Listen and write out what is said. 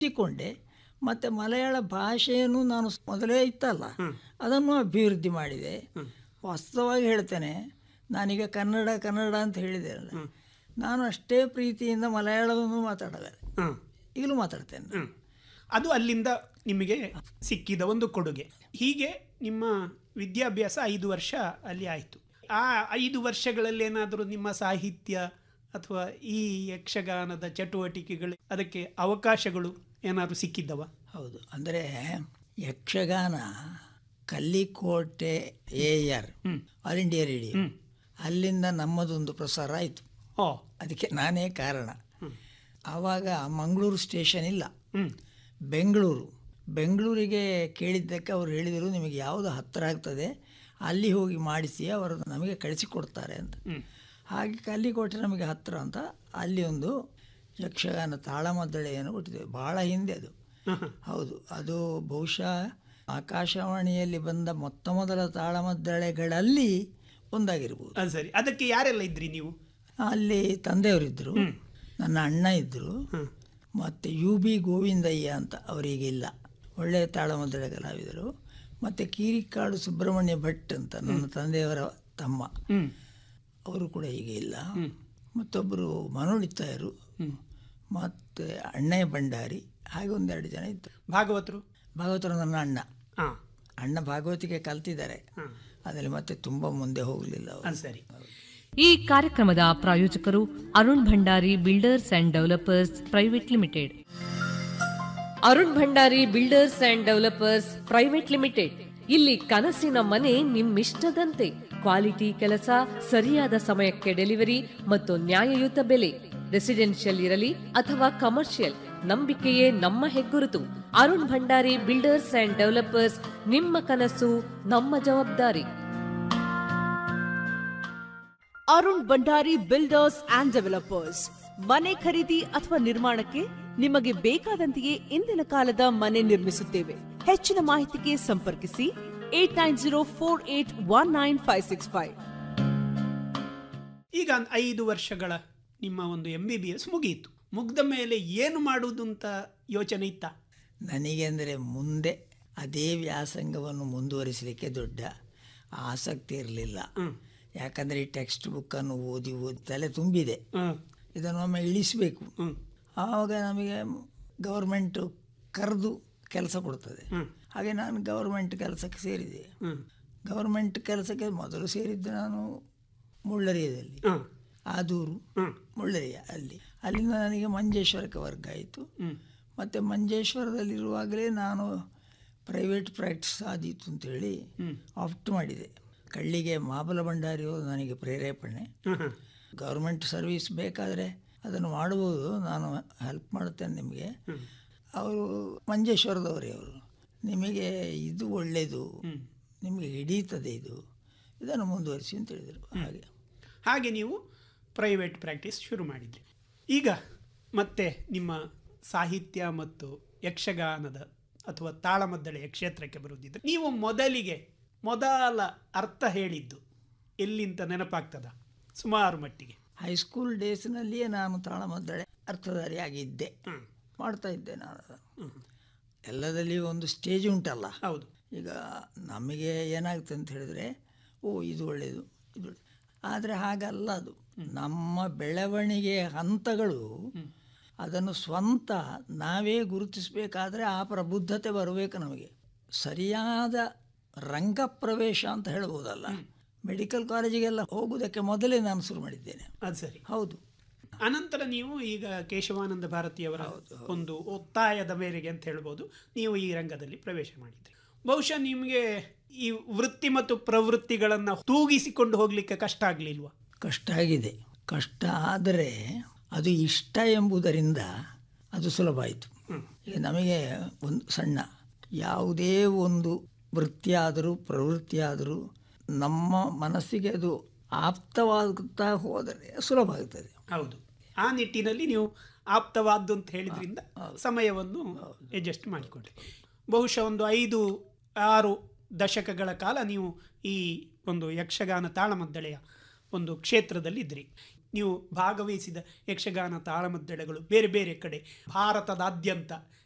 ಇಟ್ಟುಕೊಂಡೆ ಮತ್ತು ಮಲಯಾಳ ಭಾಷೆಯನ್ನು ನಾನು ಮೊದಲೇ ಇತ್ತಲ್ಲ ಅದನ್ನು ಅಭಿವೃದ್ಧಿ ಮಾಡಿದೆ ವಾಸ್ತವವಾಗಿ ಹೇಳ್ತೇನೆ ನಾನೀಗ ಕನ್ನಡ ಕನ್ನಡ ಅಂತ ಹೇಳಿದೆ ಅಲ್ಲ ನಾನು ಅಷ್ಟೇ ಪ್ರೀತಿಯಿಂದ ಮಲಯಾಳವನ್ನು ಮಾತಾಡಲ್ಲ ಹಾಂ ಈಗಲೂ ಮಾತಾಡ್ತೇನೆ ಹ್ಮ್. ಅದು ಅಲ್ಲಿಂದ ನಿಮಗೆ ಸಿಕ್ಕಿದ ಒಂದು ಕೊಡುಗೆ ಹೀಗೆ ನಿಮ್ಮ ವಿದ್ಯಾಭ್ಯಾಸ ಐದು ವರ್ಷ ಅಲ್ಲಿ ಆಯಿತು ಆ ಐದು ವರ್ಷಗಳಲ್ಲಿ ಏನಾದರೂ ನಿಮ್ಮ ಸಾಹಿತ್ಯ ಅಥವಾ ಈ ಯಕ್ಷಗಾನದ ಚಟುವಟಿಕೆಗಳು ಅದಕ್ಕೆ ಅವಕಾಶಗಳು ಏನಾದರೂ ಸಿಕ್ಕಿದ್ದವ ಹೌದು ಅಂದರೆ Yakshagana Kallikote A R all India radio ಅಲ್ಲಿಂದ ನಮ್ಮದೊಂದು ಪ್ರಸಾರ ಆಯಿತು ಓ ಅದಕ್ಕೆ ನಾನೇ ಕಾರಣ ಆವಾಗ ಮಂಗಳೂರು ಸ್ಟೇಷನ್ ಇಲ್ಲ ಹ್ಮ್ ಬೆಂಗಳೂರು ಬೆಂಗಳೂರಿಗೆ ಕೇಳಿದ್ದಕ್ಕೆ ಅವರು ಹೇಳಿದರು ನಿಮಗೆ ಯಾವುದು ಹತ್ತಿರ ಆಗ್ತದೆ ಅಲ್ಲಿ ಹೋಗಿ ಮಾಡಿಸಿ ಅವರು ನಮಗೆ ಕಳಿಸಿಕೊಡ್ತಾರೆ ಅಂತ ಹ್ಮ್. ಹಾಗೆ ಕಲ್ಲಿಕೋಟೆ ನಮಗೆ ಹತ್ತಿರ ಅಂತ ಅಲ್ಲಿ ಒಂದು ಯಕ್ಷಗಾನ ತಾಳಮದ್ದಳೆಯನ್ನು ಕೊಟ್ಟಿದ್ದೇವೆ ಭಾಳ ಹಿಂದೆ ಅದು ಹೌದು ಅದು ಬಹುಶಃ ಆಕಾಶವಾಣಿಯಲ್ಲಿ ಬಂದ ಮೊತ್ತ ಮೊದಲ ತಾಳಮದ್ದಳೆಗಳಲ್ಲಿ ಒಂದಾಗಿರ್ಬೋದು ಅದು ಸರಿ ಅದಕ್ಕೆ ಯಾರೆಲ್ಲ ಇದ್ರಿ ನೀವು ಅಲ್ಲಿ ತಂದೆಯವರಿದ್ದರು ನನ್ನ ಅಣ್ಣ ಇದ್ದರು ಮತ್ತು ಯು ಬಿ ಗೋವಿಂದಯ್ಯ ಅಂತ ಅವರಿಗಿಲ್ಲ ಒಳ್ಳೆಯ ತಾಳಮದ್ದಳೆ ಕಲಾವಿದರು ಮತ್ತು ಕೀರಿಕಾಡು ಸುಬ್ರಹ್ಮಣ್ಯ ಭಟ್ ಅಂತ ನನ್ನ ತಂದೆಯವರ ತಮ್ಮ ಹ್ಮ್ ಅವರು ಕೂಡ ಈಗ ಇಲ್ಲ ಮತ್ತೊಬ್ಬರು ಮನೋಳಿತಾಯರು ಮತ್ತು ಅಣ್ಣಯ್ಯ ಭಂಡಾರಿ ಹಾಗೆ ಒಂದೆರಡು ಜನ ಇದ್ದರು ಭಾಗವತರು ಭಾಗವತರು ನನ್ನ ಅಣ್ಣ ಹಾಂ ಅಣ್ಣ ಭಾಗವತಿಗೆ ಕಲ್ತಿದ್ದಾರೆ ಅದರಲ್ಲಿ ಮತ್ತೆ ತುಂಬ ಮುಂದೆ ಹೋಗಲಿಲ್ಲ ಅವರು ಅದು ಸರಿ ಈ ಕಾರ್ಯಕ್ರಮದ ಪ್ರಾಯೋಜಕರು Arun Bhandari builders and developers private limited Arun Bhandari builders and developers private limited ಇಲ್ಲಿ ಕನಸಿನ ಮನೆ ನಿಮ್ಮಿಷ್ಟದಂತೆ ಕ್ವಾಲಿಟಿ ಕೆಲಸ ಸರಿಯಾದ ಸಮಯಕ್ಕೆ ಡೆಲಿವರಿ ಮತ್ತು ನ್ಯಾಯಯುತ ಬೆಲೆ ರೆಸಿಡೆನ್ಷಿಯಲ್ ಇರಲಿ ಅಥವಾ ಕಮರ್ಷಿಯಲ್ ನಂಬಿಕೆಯೇ ನಮ್ಮ ಹೆಗ್ಗುರುತು Arun Bhandari builders and developers ನಿಮ್ಮ ಕನಸು ನಮ್ಮ ಜವಾಬ್ದಾರಿ Arun Bhandari builders and developers ಮನೆ ಖರೀದಿ ಅಥವಾ ನಿರ್ಮಾಣಕ್ಕೆ ನಿಮಗೆ ಬೇಕಾದಂತೆಯೇ ಇಂದಿನ ಕಾಲದ ಮನೆ ನಿರ್ಮಿಸುತ್ತೇವೆ ಹೆಚ್ಚಿನ ಮಾಹಿತಿಗೆ ಸಂಪರ್ಕಿಸಿ eight nine zero four eight one nine five six five ಈಗ ಒಂದ್ ಐದು ವರ್ಷಗಳ ನಿಮ್ಮ ಒಂದು ಎಂ ಬಿ ಬಿ ಎಸ್ ಮುಗಿಯಿತು ಮುಗ್ದ ಮೇಲೆ ಏನು ಮಾಡುವುದು ಅಂತ ಯೋಚನೆ ಇತ್ತ ನನಗೆ ಅಂದರೆ ಮುಂದೆ ಅದೇ ವ್ಯಾಸಂಗವನ್ನು ಮುಂದುವರಿಸಲಿಕ್ಕೆ ದೊಡ್ಡ ಆಸಕ್ತಿ ಇರಲಿಲ್ಲ ಯಾಕಂದರೆ ಈ ಟೆಕ್ಸ್ಟ್ ಬುಕ್ಕನ್ನು ಓದಿ ಓದಿ ತಲೆ ತುಂಬಿದೆ ಇದನ್ನು ಒಮ್ಮೆ ಇಳಿಸಬೇಕು ಆವಾಗ ನಮಗೆ ಗೌರ್ಮೆಂಟು ಕರೆದು ಕೆಲಸ ಕೊಡ್ತದೆ ಹಾಗೆ ನಾನು ಗೌರ್ಮೆಂಟ್ ಕೆಲಸಕ್ಕೆ ಸೇರಿದೆ ಗೌರ್ಮೆಂಟ್ ಕೆಲಸಕ್ಕೆ ಮೊದಲು ಸೇರಿದ್ದು ನಾನು ಮುಳ್ಳರಿಯದಲ್ಲಿ ಆದೂರು ಮುಳ್ಳರಿಯ ಅಲ್ಲಿ ಅಲ್ಲಿಂದ ನನಗೆ ಮಂಜೇಶ್ವರಕ್ಕೆ ವರ್ಗ ಆಯಿತು ಮತ್ತು ಮಂಜೇಶ್ವರದಲ್ಲಿರುವಾಗಲೇ ನಾನು ಪ್ರೈವೇಟ್ ಪ್ರಾಕ್ಟೀಸ್ ಆದೀತು ಅಂತೇಳಿ ಆಪ್ಟ್ ಮಾಡಿದೆ ಕಳ್ಳಿಗೆ ಮಾಬಲ ಭಂಡಾರಿಯವರು ನನಗೆ ಪ್ರೇರೇಪಣೆ ಗೌರ್ಮೆಂಟ್ ಸರ್ವಿಸ್ ಬೇಕಾದರೆ ಅದನ್ನು ಮಾಡ್ಬೋದು ನಾನು ಹೆಲ್ಪ್ ಮಾಡ್ತೇನೆ ನಿಮಗೆ ಅವರು ಮಂಜೇಶ್ವರದವರೇ ಅವರು ನಿಮಗೆ ಇದು ಒಳ್ಳೆಯದು ನಿಮಗೆ ಹಿಡೀತದೆ ಇದು ಇದನ್ನು ಮುಂದುವರಿಸಿ ಅಂತ ಹೇಳಿದರು ಹಾಗೆ ಹಾಗೆ ನೀವು ಪ್ರೈವೇಟ್ ಪ್ರಾಕ್ಟೀಸ್ ಶುರು ಮಾಡಿದ್ರಿ ಈಗ ಮತ್ತೆ ನಿಮ್ಮ ಸಾಹಿತ್ಯ ಮತ್ತು ಯಕ್ಷಗಾನದ ಅಥವಾ ತಾಳಮದ್ದಳೆಯ ಕ್ಷೇತ್ರಕ್ಕೆ ಬರುವುದಿದ್ರೆ ನೀವು ಮೊದಲಿಗೆ ಮೊದಲ ಅರ್ಥ ಹೇಳಿದ್ದು ಎಲ್ಲಿಂತ ನೆನಪಾಗ್ತದ ಸುಮಾರು ಮಟ್ಟಿಗೆ ಹೈಸ್ಕೂಲ್ ಡೇಸ್ನಲ್ಲಿಯೇ ನಾನು ತಾಳಮದ್ದಳೆ ಅರ್ಥಧಾರಿಯಾಗಿದ್ದೆ ಮಾಡ್ತಾ ಇದ್ದೆ ನಾನು ಅದನ್ನು. ಎಲ್ಲದಲ್ಲಿಯೂ ಒಂದು ಸ್ಟೇಜ್ ಉಂಟಲ್ಲ ಹೌದು ಈಗ ನಮಗೆ ಏನಾಗುತ್ತೆ ಅಂತ ಹೇಳಿದರೆ ಓ ಇದು ಒಳ್ಳೆಯದು ಇದು ಒಳ್ಳೆಯದು ಆದರೆ ಹಾಗಲ್ಲ ಅದು ನಮ್ಮ ಬೆಳವಣಿಗೆ ಹಂತಗಳು ಅದನ್ನು ಸ್ವಂತ ನಾವೇ ಗುರುತಿಸಬೇಕಾದ್ರೆ ಆ ಪ್ರಬುದ್ಧತೆ ಬರಬೇಕು ನಮಗೆ ಸರಿಯಾದ ರಂಗಪ್ರವೇಶ ಅಂತ ಹೇಳ್ಬೋದಲ್ಲ ಮೆಡಿಕಲ್ ಕಾಲೇಜಿಗೆಲ್ಲ ಹೋಗುವುದಕ್ಕೆ ಮೊದಲೇ ನಾನು ಶುರು ಮಾಡಿದ್ದೇನೆ ಅದು ಸರಿ ಹೌದು ಅನಂತರ ನೀವು ಈಗ ಕೇಶವಾನಂದ ಭಾರತಿಯವರ ಒಂದು ಒತ್ತಾಯದ ಮೇರೆಗೆ ಅಂತ ಹೇಳ್ಬೋದು ನೀವು ಈ ರಂಗದಲ್ಲಿ ಪ್ರವೇಶ ಮಾಡಿದ್ರಿ ಬಹುಶಃ ನಿಮಗೆ ಈ ವೃತ್ತಿ ಮತ್ತು ಪ್ರವೃತ್ತಿಗಳನ್ನು ತೂಗಿಸಿಕೊಂಡು ಹೋಗ್ಲಿಕ್ಕೆ ಕಷ್ಟ ಆಗಲಿಲ್ವಾ ಕಷ್ಟ ಆಗಿದೆ ಕಷ್ಟ ಆದರೆ ಅದು ಇಷ್ಟ ಎಂಬುದರಿಂದ ಅದು ಸುಲಭ ಆಯಿತು ಈಗ ನಮಗೆ ಒಂದು ಸಣ್ಣ ಯಾವುದೇ ಒಂದು ವೃತ್ತಿ ಆದರೂ ಪ್ರವೃತ್ತಿ ಆದರೂ ನಮ್ಮ ಮನಸ್ಸಿಗೆ ಅದು ಆಪ್ತವಾಗುತ್ತಾ ಹೋದರೆ ಸುಲಭ ಆಗ್ತದೆ ಹೌದು ಆ ನಿಟ್ಟಿನಲ್ಲಿ ನೀವು ಆಪ್ತವಾದ್ದು ಅಂತ ಹೇಳಿದ್ರಿಂದ ಸಮಯವನ್ನು ಅಡ್ಜಸ್ಟ್ ಮಾಡಿಕೊಂಡ್ರಿ ಬಹುಶಃ ಒಂದು ಐದು ಆರು ದಶಕಗಳ ಕಾಲ ನೀವು ಈ ಒಂದು ಯಕ್ಷಗಾನ ತಾಳಮದ್ದಳೆಯ ಒಂದು ಕ್ಷೇತ್ರದಲ್ಲಿ ಇದ್ರಿ ನೀವು ಭಾಗವಹಿಸಿದ ಯಕ್ಷಗಾನ ತಾಳಮದ್ದಳೆಗಳು ಬೇರೆ ಬೇರೆ ಕಡೆ ಭಾರತದಾದ್ಯಂತ